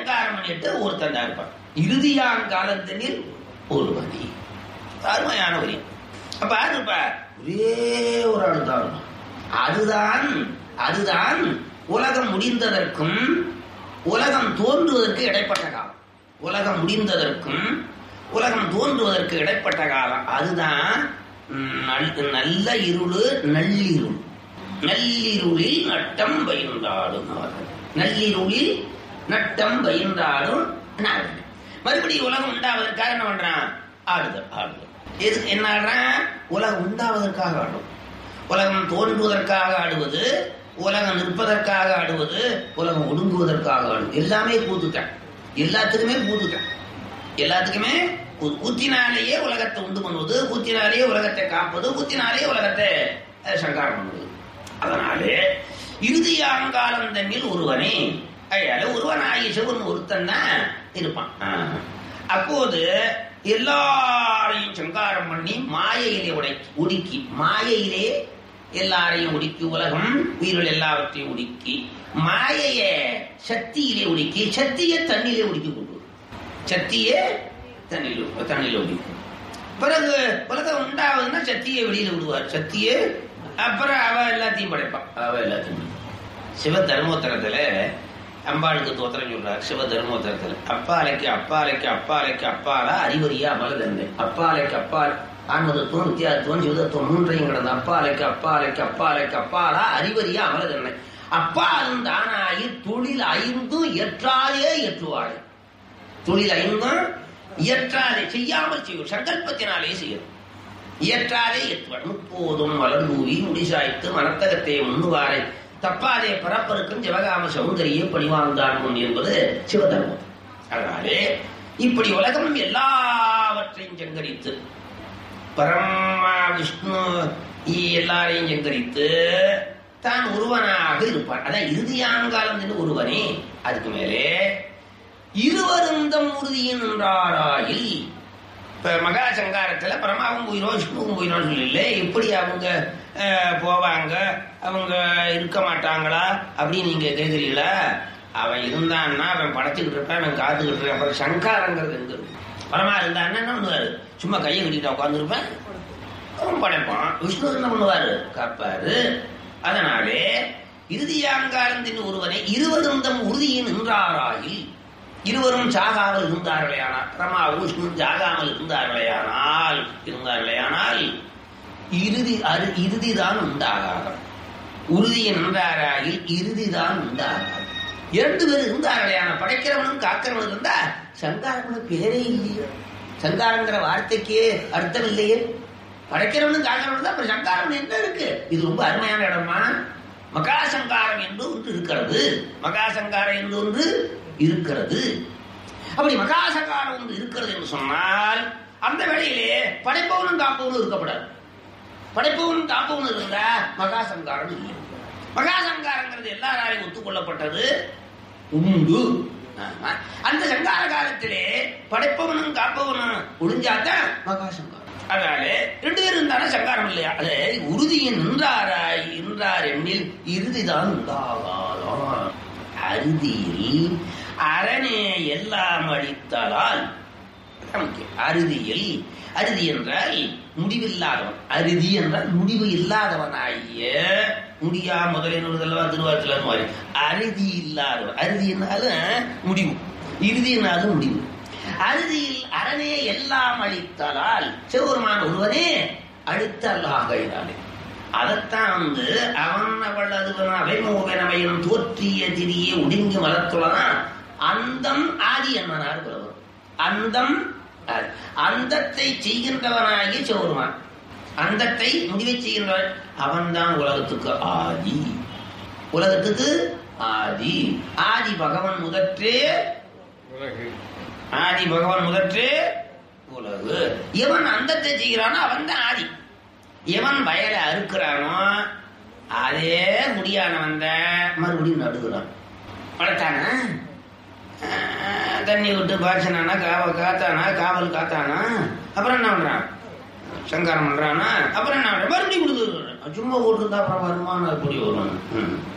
சங்காரம் பண்ணிட்டு ஒருத்தன் தான் இருப்பான் இறுதியான் காலத்தினில் ஒரு வரி அருமையான வரி அப்ப யாரு இருப்பா ஒரே ஒரு ஆள் தான் இருப்பான். அதுதான் அதுதான் உலகம் முடிந்ததற்கும் உலகம் தோன்றுவதற்கு இடைப்பட்ட காலம் உலகம் முடிந்ததற்கும் உலகம் தோன்றுவதற்கு இடைப்பட்ட காலம் அதுதான் ம், நல்- நல்ல இருளு நள்ளிருள் நள்ளிருளில் நட்டம் பயின்றாடும் அவர்கள் நள்ளிருளில் நட்டம் பயின்றாடும் நார்கள் மறுபடியும் உலகம் உண்டாவதற்காக என்ன பண்றான் ஆடுதல் ஆடுதல் எது என்ன ஆடுறான் உலகம் உண்டாவதற்காக ஆடும் உலகம் தோன்றுவதற்காக ஆடுவது உலகம் நிற்பதற்காக ஆடுவது உலகம் ஒடுங்குவதற்காக ஆடுவது எல்லாமே கூத்துட்டான் எல்லாத்துக்குமே கூத்துட்டான் எல்லாத்துக்குமே கூ- கூத்தினாலேயே உலகத்தை உண்டு பண்ணுவது கூத்தினாலேயே உலகத்தை காப்பது கூத்தினாலேயே உலகத்தை அஹ், சங்காரம் பண்ணுவது அதனாலே இறுதியாங்காலம் தன்னில் ஒருவனே அயால ஒருவன் ஆயிஷவன் ஒருத்தன் தான் இருப்பான் ஆஹ். அப்போது எல்லாரையும் சங்காரம் பண்ணி மாயையிலே உடை உடுக்கி மாயையிலே எல்லாரையும் உடுக்கி உலகம் உயிர்கள் எல்லாவற்றையும் உடுக்கி மாயைய சக்தியிலே உடுக்கி சக்தியை தண்ணியிலே உடுக்கி கொண்டு வரும். சக்தியே தண்ணியில் தண்ணியில் உடுக்கும் பிறகு உலகம் உண்டாவதுன்னா சக்தியை வெளியில விடுவார் சக்தியே அப்புறம் அவ எல்லாத்தையும் படைப்பான் அவ எல்லாத்தையும் படைப்பான். சிவ தர்மோத்தரத்துல அம்பாளுக்கு தோத்திரம் சொல்றார் சிவ தர்மோத்தரத்துல அப்பாலைக்கு அப்பாலைக்கு அப்பாலைக்கு அப்பாலா அறிவறியா அமலதன்மை அப்பாலைக்கு அப்பால் ஆன்மதத்துவம் வித்தியாசத்துவம் சிவதத்துவம் மூன்றையும் கிடந்த அப்பாலைக்கு அப்பாலைக்கு அப்பாலைக்கு அப்பாலா அறிவறியா அமலதன்மை அப்பாலும் தானாகி தொழில் ஐந்தும் ஏற்றாலே ஏற்றுவாளே தொழில் ஐந்தும் இயற்றாலே செய்யாமல் செய்யும் சங்கல்பத்தினாலே செய்யும் இயற்றாலே ஏற்றுவாள் முப்போதும் மலர்ந்தூவி முடிசாய்த்து மனத்தகத்தை முன்னுவாரை தப்பாதே பரப்பருக்கும் சிவகாம சௌந்தரிய பணிவாழ்ந்தான் முன் என்பது சிவதர்மம் அதனாலே இப்படி உலகம் எல்லாவற்றையும் சங்கரித்து பரமா விஷ்ணு எல்லாரையும் சங்கரித்து தான் ஒருவனாக இருப்பான் அதான் இறுதியாங்காலம் என்று ஒருவனே அதுக்கு மேலே இருவருந்தம் உறுதியின் நின்றாராயில் இப்ப மகா சங்காரத்துல பரமாவும் போயிடும் விஷ்ணுவும் போயிடும் சொல்லல எப்படி அவங்க அஹ், போவாங்க அவங்க இருக்க மாட்டாங்களா அப்படின்னு நீங்க கேக்குறீங்களா அவன் இருந்தான்னா அவன் படைச்சுக்கிட்டு இருப்பான் அவன் காத்துக்கிட்டு இருக்கான் அப்புறம் சங்காரங்கிறது எங்க இருக்கு பரமா இருந்தான்னா என்ன பண்ணுவாரு சும்மா கையை கட்டிட்டு உட்காந்துருப்பேன் அவன் படைப்பான் விஷ்ணு என்ன பண்ணுவாரு காப்பாரு அதனாலே இறுதியாங்காலத்தின் ஒருவனை இருவரும் தம் உறுதியின் நின்றாராயில் இருவரும் சாகாமல் இருந்தார்களேயானால் ரமாவும் விஷ்ணு சாகாமல் இருந்தார்களேயானால் இருந்தார்களேயானால் இறுதி அரு இறுதிதான் உண்டாகாது உறுதியை நின்றாராயில் இறுதிதான் உண்டாகாது இரண்டு பேர் இருந்தார்களேயான படைக்கிறவனும் காக்கிறவனும் இருந்தா சங்காரம்னு பேரே இல்லையே சங்காரங்கிற வார்த்தைக்கே அர்த்தம் இல்லையே படைக்கிறவனும் காக்கிறவனும் தான் அப்புறம் சங்காரம் என்ன இருக்கு இது ரொம்ப அருமையான இடமா மகாசங்காரம் என்று ஒன்று இருக்கிறது மகாசங்காரம் என்று ஒன்று இருக்கிறது அப்படி மகாசங்காரம் ஒன்று இருக்கிறது என்று சொன்னால் அந்த வேளையிலே படைப்பவனும் காப்பவனும் இருக்கப்படாது படைப்பவனும் காப்பவனும் இருந்தா மகாசங்காரம் இல்லை மகாசங்காரங்கிறது எல்லாராலையும் ஒத்துக்கொள்ளப்பட்டது உண்டு ஆமா. அந்த சங்கார காலத்திலே படைப்பவனும் காப்பவனும் ஒளிஞ்சாதான் மகாசங்காரம் அதனால ரெண்டு பேரும் இருந்தாலும் சங்காரம் இல்லையா அது உறுதியின் நின்றாராய் நின்றார் எண்ணில் இறுதிதான் உண்டாகாதான் அறுதியில் அரணே எல்லாம் அழித்தலால் அதான் முக்கியம். அறுதியில் அறுதி என்றால் முடிவில்லாதவன் அறுதி என்றால் முடிவு இல்லாதவனாகிய முடியா முதலினர்கள்லாம் திருவாரத்தில் அந்த மாதிரி அறுதி இல்லாதவன் அறுதி என்னாலும் முடிவு இறுதினாலும் முடிவு அறுதியில் அரணே எல்லாம் அழித்தலால் சிவபெருமான் ஒருவனே அழித்தல்லாகிறானே அதைத்தான் வந்து அவன் அவள் அதுவன் அவைமோவனவையும் தோற்றிய திரியே ஒடுங்கி மலத்துலதான் அந்தம் ஆதி என்னனார் புலவர் அந்தம் ஆதி. அந்தத்தை செய்கின்றவனாகிய சிவருமான் அந்தத்தை முடிவை செய்கின்றவன் அவன்தான் உலகத்துக்கு ஆதி உலகத்துக்கு ஆதி ஆதி பகவன் முதற்றே உலகு ஆதி பகவான் முதற்றே உலகு எவன் அந்தத்தை செய்கிறானோ அவன் தான் ஆதி எவன் வயலை அறுக்கிறானோ அதே முடியானவன் தான் மறுபடியும் நடுகிறான் வளர்த்தானா ஆஹ், தண்ணி விட்டு பாய்ச்சனானா காவ காத்தானா காவல் காத்தானா அப்புறம் என்ன பண்றான் சங்காரம் பண்றானா அப்புறம் என்ன பண்றான்? மறுபடியும் கொடுக்குறான் சும்மா போட்டுருந்தா அப்புறம் வருமானம் எப்படி வரும் ம்.